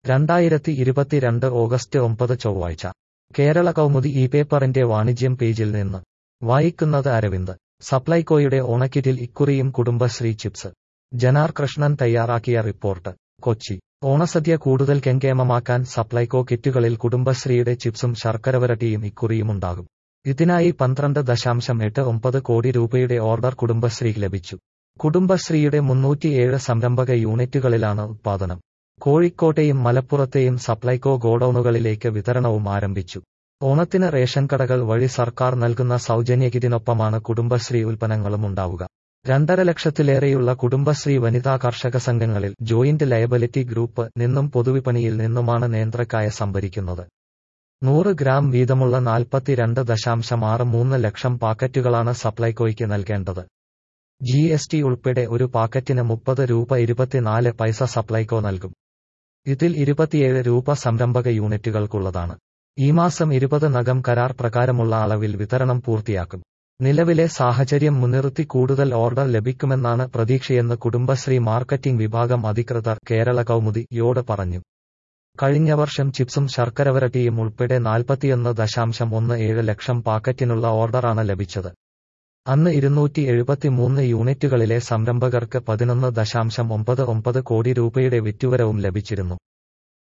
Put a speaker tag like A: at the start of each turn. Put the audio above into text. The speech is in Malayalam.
A: രണ്ടായിരത്തി ഇരുപത്തിരണ്ട് ഓഗസ്റ്റ് ഒമ്പത് ചൊവ്വാഴ്ച കേരള കൗമുദി ഈ പേപ്പറിന്റെ വാണിജ്യം പേജിൽ നിന്ന് വായിക്കുന്നത് അരവിന്ദ് സപ്ലൈകോയുടെ ഓണക്കിറ്റിൽ ഇക്കുറിയും കുടുംബശ്രീ ചിപ്സ് ജനാർ കൃഷ്ണൻ തയ്യാറാക്കിയ റിപ്പോർട്ട് കൊച്ചി ഓണസദ്യ കൂടുതൽ കെങ്കേമമാക്കാൻ സപ്ലൈകോ കിറ്റുകളിൽ കുടുംബശ്രീയുടെ ചിപ്സും ശർക്കരവരട്ടിയും ഇക്കുറിയുമുണ്ടാകും ഇതിനായി പന്ത്രണ്ട് ദശാംശം എട്ട് ഒമ്പത് കോടി രൂപയുടെ ഓർഡർ കുടുംബശ്രീക്ക് ലഭിച്ചു കുടുംബശ്രീയുടെ മുന്നൂറ്റിയേഴ് സംരംഭക യൂണിറ്റുകളിലാണ് ഉത്പാദനം കോഴിക്കോട്ടെയും മലപ്പുറത്തെയും സപ്ലൈകോ ഗോഡൌണുകളിലേക്ക് വിതരണവും ആരംഭിച്ചു ഓണത്തിന് റേഷൻ കടകൾ വഴി സർക്കാർ നൽകുന്ന സൗജന്യകിറ്റിനൊപ്പമാണ് കുടുംബശ്രീ ഉൽപ്പന്നങ്ങളും ഉണ്ടാവുക രണ്ടര ലക്ഷത്തിലേറെയുള്ള കുടുംബശ്രീ വനിതാ കർഷക സംഘങ്ങളിൽ ജോയിന്റ് ലയബിലിറ്റി ഗ്രൂപ്പ് നിന്നും പൊതുവിപണിയിൽ നിന്നുമാണ് നേന്ത്രക്കായ സംഭരിക്കുന്നത് നൂറ് ഗ്രാം വീതമുള്ള നാൽപ്പത്തിരണ്ട് ദശാംശം ആറ് മൂന്ന് ലക്ഷം പാക്കറ്റുകളാണ് സപ്ലൈകോയ്ക്ക് നൽകേണ്ടത് ജി എസ് ടി ഉൾപ്പെടെ ഒരു പാക്കറ്റിന് മുപ്പത് രൂപ ഇരുപത്തിനാല് പൈസ സപ്ലൈകോ നൽകും ഇതിൽ ഇരുപത്തിയേഴ് രൂപ സംരംഭക യൂണിറ്റുകൾക്കുള്ളതാണ് ഈ മാസം ഇരുപത് നഗം കരാർ പ്രകാരമുള്ള അളവിൽ വിതരണം പൂർത്തിയാക്കും നിലവിലെ സാഹചര്യം മുൻനിർത്തി കൂടുതൽ ഓർഡർ ലഭിക്കുമെന്നാണ് പ്രതീക്ഷയെന്ന് കുടുംബശ്രീ മാർക്കറ്റിംഗ് വിഭാഗം അധികൃതർ കേരള കൗമുദി യോട് പറഞ്ഞു കഴിഞ്ഞ വർഷം ചിപ്സും ശർക്കരവരട്ടിയും ഉൾപ്പെടെ നാൽപ്പത്തിയൊന്ന് ദശാംശം ഒന്ന് ഏഴ് ലക്ഷം പാക്കറ്റിനുള്ള ഓർഡറാണ് ലഭിച്ചത് അന്ന് ഇരുന്നൂറ്റി എഴുപത്തിമൂന്ന് യൂണിറ്റുകളിലെ സംരംഭകർക്ക് പതിനൊന്ന് ദശാംശം ഒമ്പത് ഒമ്പത് കോടി രൂപയുടെ വിറ്റുവരവും ലഭിച്ചിരുന്നു